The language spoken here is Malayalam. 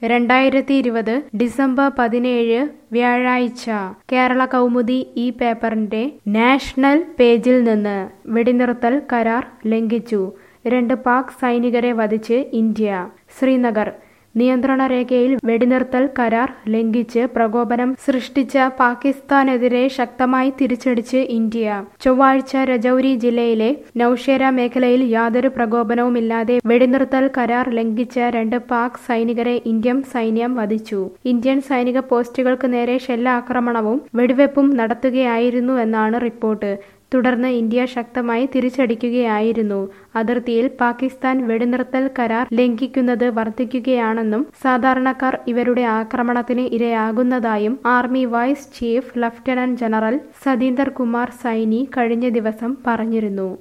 രണ്ടായിരത്തി ഇരുപത് ഡിസംബർ പതിനേഴ് വ്യാഴാഴ്ച കേരള കൗമുദി ഈ പേപ്പറിന്റെ നാഷണൽ പേജിൽ നിന്ന് വെടിനിർത്തൽ കരാർ ലംഘിച്ചു രണ്ട് പാക് സൈനികരെ വധിച്ച് ഇന്ത്യ ശ്രീനഗർ നിയന്ത്രണ രേഖയിൽ വെടിനിർത്തൽ കരാർ ലംഘിച്ച് പ്രകോപനം സൃഷ്ടിച്ച പാകിസ്ഥാനെതിരെ ശക്തമായി തിരിച്ചടിച്ച് ഇന്ത്യ ചൊവ്വാഴ്ച രജൌരി ജില്ലയിലെ നൌഷേര മേഖലയിൽ യാതൊരു പ്രകോപനവുമില്ലാതെ വെടിനിർത്തൽ കരാർ ലംഘിച്ച രണ്ട് പാക് സൈനികരെ ഇന്ത്യൻ സൈന്യം വധിച്ചു ഇന്ത്യൻ സൈനിക പോസ്റ്റുകൾക്ക് നേരെ ഷെല്ലാക്രമണവും വെടിവെപ്പും നടത്തുകയായിരുന്നു എന്നാണ് റിപ്പോർട്ട് തുടർന്ന് ഇന്ത്യ ശക്തമായി തിരിച്ചടിക്കുകയായിരുന്നു അതിർത്തിയിൽ പാകിസ്ഥാൻ വെടിനിർത്തൽ കരാർ ലംഘിക്കുന്നത് വർദ്ധിക്കുകയാണെന്നും സാധാരണക്കാർ ഇവരുടെ ആക്രമണത്തിന് ഇരയാകുന്നതായും army vice chief lieutenant general Satinder Kumar Saini കഴിഞ്ഞ ദിവസം പറഞ്ഞിരുന്നു